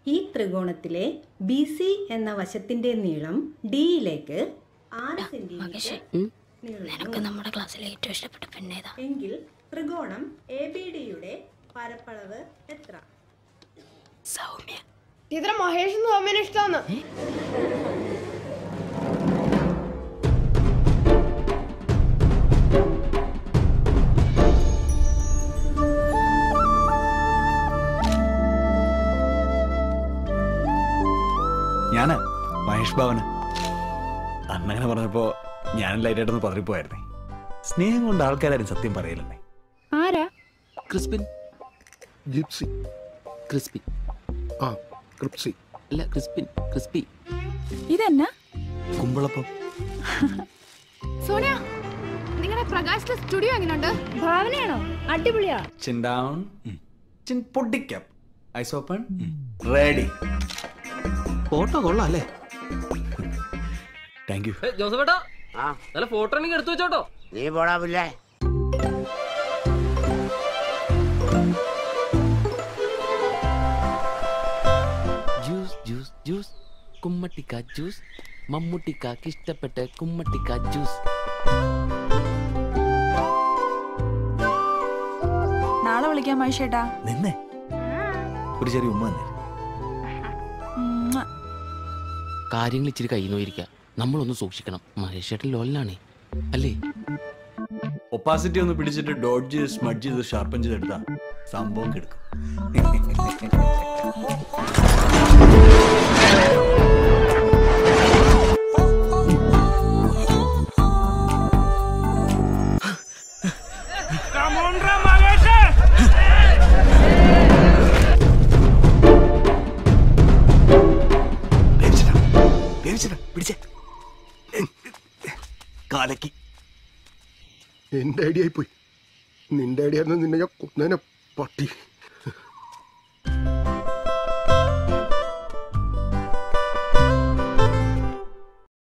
ഈ ത്രികോണത്തിലെ B C എന്ന വശത്തിന്റെ നീളം ഡിയിലേക്ക് ആറ് സെന്റിമീറ്റർ നിനക്ക് നമ്മുടെ ക്ലാസ്സിലെ ഏറ്റവും ഇഷ്ടപ്പെട്ട പെണ്ണേതാ എങ്കിൽ ത്രികോണം എ ബി ഡിയുടെ പരപ്പളവ് എത്ര സൗമ്യ ടീച്ചറെ മഹേഷ് സൗമ്യനെ ഇഷ്ടമാണ് ഞാനാ മഹേഷ് ഭവന് അന്നങ്ങനെ പറഞ്ഞപ്പോ ഞാൻ ലൈറ്റായിട്ടൊന്ന് പതറിപ്പോയായിരുന്നേ സ്നേഹം കൊണ്ട് ആൾക്കാരും സത്യം പറയില്ലെന്നേ ആരാ ക്രിസ്പിൻ ജിപ്സി ക്രിസ്പി ആ ക്രിപ്സി അല്ല ക്രിസ്പിൻ ക്രിസ്പി ഇതെന്നാ കുമ്പളപ്പം സോനിയ നിങ്ങളുടെ പ്രകാശിലെ സ്റ്റുഡിയോ എങ്ങനെയുണ്ട് ഭാവനയാണോ അടിപൊളിയാ ചിൻ ഡൗൺ ചിൻ പൊട്ടിക്കപ്പ് ഐസ് ഓപ്പൺ റെഡി ഫോട്ടോ കൊള്ളാം അല്ലേ താങ്ക് യു ജോസഫേട്ടാ നല്ല ഫോട്ടോ എനിക്ക് എടുത്തു വെച്ചോട്ടോ നീ പോടാ പിള്ളേ ജ്യൂസ് ജ്യൂസ് ജ്യൂസ് കുമ്മട്ടിക്ക ജ്യൂസ് മമ്മൂട്ടിക്കാക്ക് ഇഷ്ടപ്പെട്ട കുമ്മട്ടിക്ക ജ്യൂസ് നാളെ വിളിക്കാം മഹേഷേട്ടാ നിന്നെ ഒരു ചെറിയ ഉമ്മ തന്നെ കാര്യങ്ങൾ ഇച്ചിരി കൈ നോയിരിക്കുക നമ്മളൊന്ന് സൂക്ഷിക്കണം മഹേഷേട്ടൻ ലോലിനാണേ അല്ലേ ഒപ്പാസിറ്റി ഒന്ന് പിടിച്ചിട്ട് ഡോഡ്ജ് ചെയ്ത് സ്മഡ്ജ് ചെയ്ത് ഷാർപ്പൻ ചെയ്തെടുത്താ സംഭവം കിടക്കും പിടിച്ചേ കാലക്കി എന്റെ ഐഡിയ ആയിപ്പോയി നിന്റെ ഐഡിയ ആയിരുന്നു നിന്നെ ഞാൻ കൊന്നേനെ പട്ടി